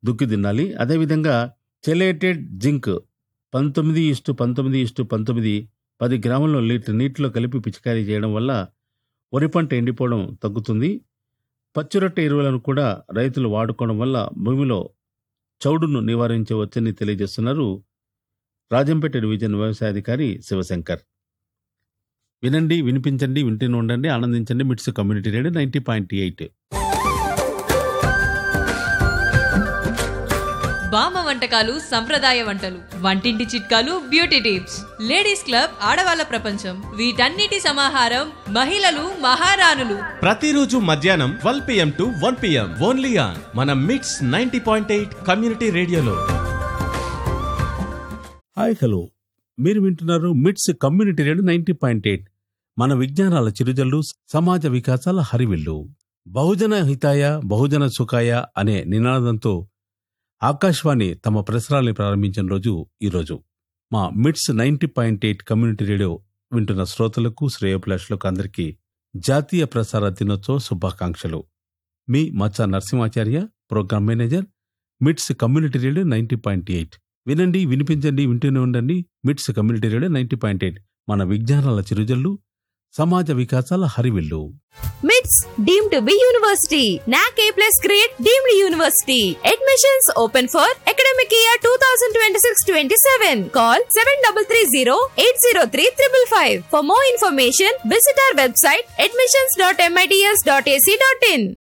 దుక్కి దున్నాలి అదేవిధంగా చెలేటెడ్ జింక్ పంతొమ్మిది ఇష్టు పంతొమ్మిది ఇష్టు పంతొమ్మిది పది గ్రాముల లీటర్ నీటిలో కలిపి పిచికారీ చేయడం వల్ల వరి పంట ఎండిపోవడం తగ్గుతుంది పచ్చిరొట్టె ఎరువులను కూడా రైతులు వాడుకోవడం వల్ల భూమిలో చౌడును నివారించవచ్చని తెలియజేస్తున్నారు రాజంపేట డివిజన్ వ్యవసాయాధికారి శివశంకర్ వినండి వినిపించండి వింటూనే ఉండండి ఆనందించండి MITS community radio ninety point eight బామ్మ వంటకాలు సంప్రదాయ వంటలు వంటింటి చిట్కాలు బ్యూటీ టిప్స్ లేడీస్ క్లబ్ ఆడవాళ్ళ ప్రపంచం వీటన్నిటి సమాహారం మహిళలు మహారాణులు ప్రతిరోజు మధ్యాహ్నం twelve PM to one PM only on మన MITS ninety point eight community రేడియోలో హాయ్ హలో మీరు వింటున్నారు MITS community radio ninety point eight మన విజ్ఞానాల చిరుజల్లు సమాజ వికాసాల హరివిల్లు బహుజన హితాయ బహుజన సుఖాయ అనే నినాదంతో ఆకాశవాణి తమ ప్రసారాన్ని ప్రారంభించిన రోజు ఈరోజు మా MITS ninety point eight community radio వింటున్న శ్రోతలకు శ్రేయోభిలాషులకు అందరికీ జాతీయ ప్రసార దినోత్సవ శుభాకాంక్షలు మీ Macha Narasimhacharya program manager MITS community radio ninety point eight వినండి వినిపించండి వింటూనే ఉండండి MITS community radio ninety point eight మన విజ్ఞానాల చిరుజల్లు సమాజ వికాసాల హరివిల్లు మిట్స్ deem to B university NAAC A plus grade deemed university admissions open for academic year two thousand twenty six twenty seven call seven double three zero eight zero three triple five for more information visit our website admissions dot MITS dot AC dot in